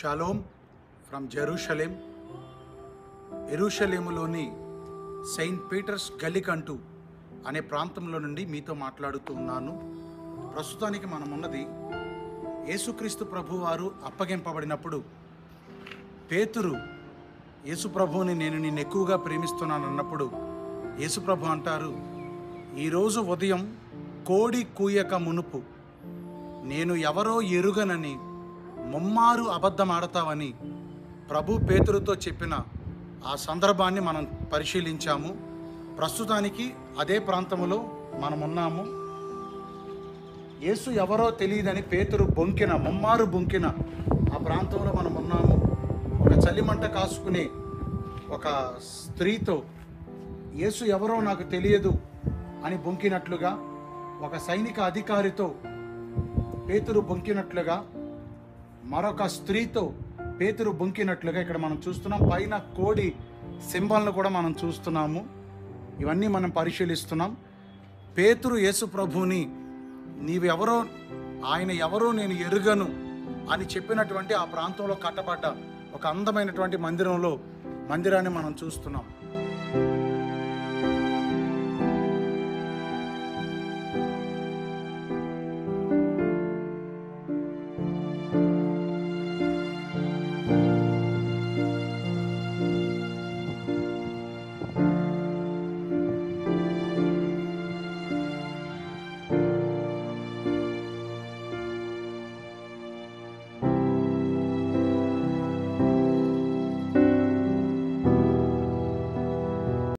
shalom from Jerusalem ఎరుషలేములోని saint Peter's Gallicantu అనే ప్రాంతంలో నుండి మీతో మాట్లాడుతూ ఉన్నాను ప్రస్తుతానికి మనం ఉన్నది యేసుక్రీస్తు ప్రభు వారు అప్పగింపబడినప్పుడు పేతురు యేసు ప్రభువుని నేను నిన్ను ఎక్కువగా ప్రేమిస్తున్నాను అన్నప్పుడు యేసు ప్రభు అంటారు ఈరోజు ఉదయం కోడి కూయక మునుపు నేను ఎవరో ఎరుగనని ముమ్మారు అబద్ధం ఆడతావని ప్రభు పేతురుతో చెప్పిన ఆ సందర్భాన్ని మనం పరిశీలించాము ప్రస్తుతానికి అదే ప్రాంతంలో మనం ఉన్నాము యేసు ఎవరో తెలియదని పేతురు బొంకిన ముమ్మారు బొంకిన ఆ ప్రాంతంలో మనం ఉన్నాము ఒక చలిమంట కాసుకునే ఒక స్త్రీతో యేసు ఎవరో నాకు తెలియదు అని బొంకినట్లుగా ఒక సైనిక అధికారితో పేతురు బొంకినట్లుగా మరొక స్త్రీతో పేతురు బొంకినట్లుగా ఇక్కడ మనం చూస్తున్నాం పైన కోడి సింబల్ను కూడా మనం చూస్తున్నాము ఇవన్నీ మనం పరిశీలిస్తున్నాం పేతురు యేసు ప్రభుని నీవెవరో ఆయన ఎవరో నేను ఎరుగను అని చెప్పినటువంటి ఆ ప్రాంతంలో కట్టబడ్డ ఒక అందమైనటువంటి మందిరంలో మందిరాన్ని మనం చూస్తున్నాం